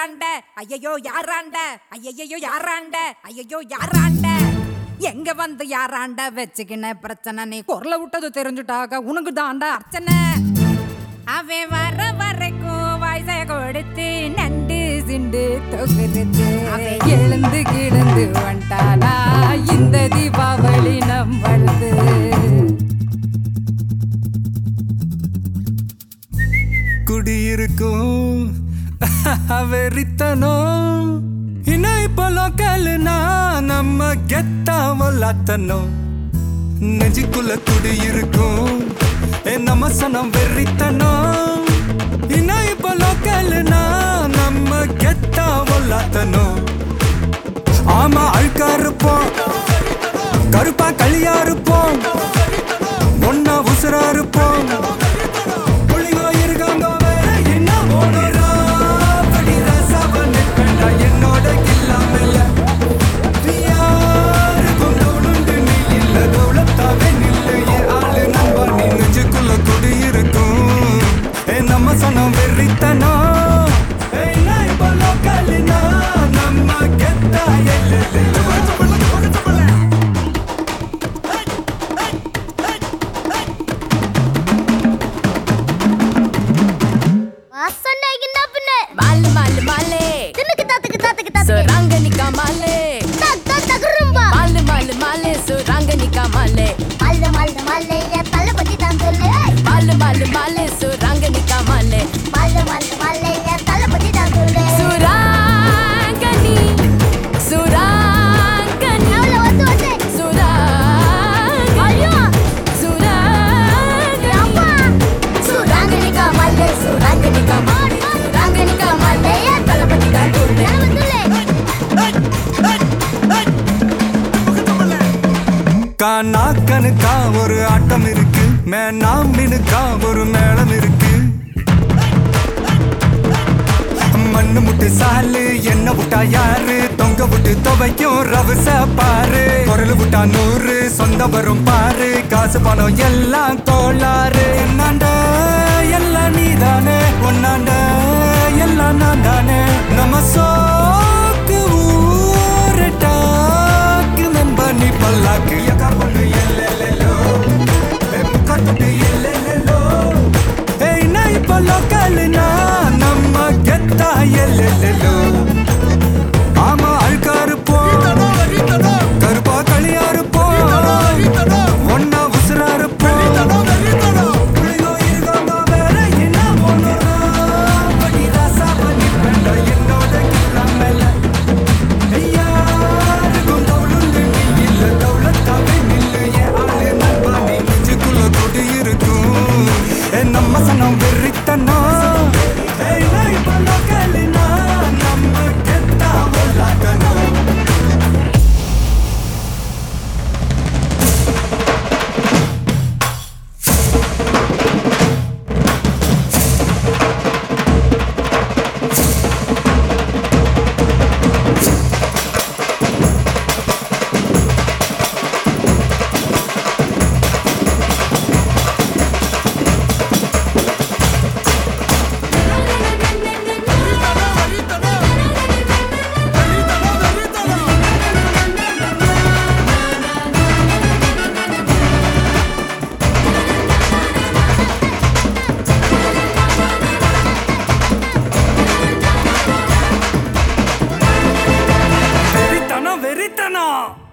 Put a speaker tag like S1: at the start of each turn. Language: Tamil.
S1: யாராண்ட ஐயையோ யாராண்ட ஐயையோ யாராண்ட ஐயையோ யாராண்ட எங்க வந்து யாராண்ட வச்சுக்கின பிரச்சனை நீ குரல விட்டது தெரிஞ்சுட்டாக உனக்கு தாண்டா அர்ச்சனை அவன் வர வரைக்கும் வயசை கொடுத்து நண்டு சிண்டு தொகுறது அவன் எழுந்து கிடந்து வந்துட்டானா இந்த தீபாவளி நம்மளது
S2: குடியிருக்கும் வெறித்தனம் இன்னும் இப்போ லோக்கல்னா நம்ம கெத்தாம லாத்தனும் நெஞ்சுக்குள்ள குடியிருக்கும் ஏ நம்ம சனம் வெறித்தனம் இன்னும் இப்போ லோக்கல்னா நம்ம கெத்தாம லாத்தனும் ஆமா அழுக்கா இருப்போம் கருப்பா களியா இருப்போம் ஒன்னா உசுரா இருப்போம் புள்ளிங்கோ இருக்காங்க வேற என்ன ஓடுறா? படி ரசாவ நிற்பேன்டா என்னோட இல்லாமல. நீ யாருக்கும் தோளுண்டு நீ இல்ல, தௌலத்தாவே நில்லு. என் ஆளு நண்பா, நீ நெஞ்சுக்குள்ள குடியிருக்கும். ஏ, நம்ம சனம் வெறித்தனம். ஏய், நான் இப்ப லோக்கல்னா, நம்ம கெத்தா எல்லையில.
S3: வாசனைக்கு என்ன பின்ன
S1: மாலு மாலு மாலே
S3: தின்னுக்கு தாத்துக்கு தாத்துக்கு தாத்துக்கு
S1: சுராங்கனிக்கா மாலே
S3: தக் தக் தகுரும்பா
S1: மாலு மாலு மாலே சுராங்கனிக்கா மாலே
S3: மல்ல மல்ல மல்ல என் தலை பத்தி தான் சொல்லு
S1: மாலு மாலு மாலே சுராங்கனிக்கா மாலே
S3: மல்ல மல்ல மல்ல என் தலை பத்தி தான் சொல்லு
S1: சுராங்கனி சுராங்கனி
S3: அவள வந்து வந்து
S1: சுராங்கனி
S3: ஐயோ
S1: சுராங்கனி
S3: அம்மா சுராங்கனிகா மல்ல சுராங்கனிகா மாடு சுராங்கனிகா மல்ல என் தலை பத்தி தான் சொல்லு
S2: கானா கணுக்கா ஒரு ஆட்டம் இருக்கு மேனா மினுக்கா ஒரு மேளம் இருக்கு மண்ணு முட்டு சாலு என்ன விட்டா யாரு தொங்க விட்டு துவைக்கும் ரவச பாரு குரல் விட்டா நூறு சொந்த வரும் பாரு காசு பணம் எல்லாம் கோளாறு என்னாண்ட எல்லாம் நீதானே ஒன்னாண்ட எல்லாம் நான் தானே நம்ம சோக்கு ஊரட்டாக்கு நம்ப நீ பல்லாக்கு எக்கா பொண்ணு எல்லெல்லோ முக்கட்டு எல்லெல்லோ ஏய் நான் இப்போ லோக்கல்னா நம்ம கெத்தா எல்லெல்லோ ஆமா அழுக்கா இருப்போம் கருப்பா களியா இருப்போம் ஒன்னா உசுரா இருப்போம் புள்ளிங்கோ இருக்காங்க வேற என்ன ஒண்ணுறா? படி ராசாவ நிப்பேன்டா என்னோட கில்லாமல. யாருக்கும் தவுளுண்டு நீ இல்ல, தவுளத்தாவே நில்லு. என் ஆளு நண்பா, நீ நெஞ்சுக்குள்ள குடியிருக்கும். ஏ, நம்ம சனம் வெறித்தனம். ஏய், நான் இப்ப லோக்கல்னா, நம்ம கெத்தா உள்ளாக்கணும். வெறித்தனம் வெறித்தனம்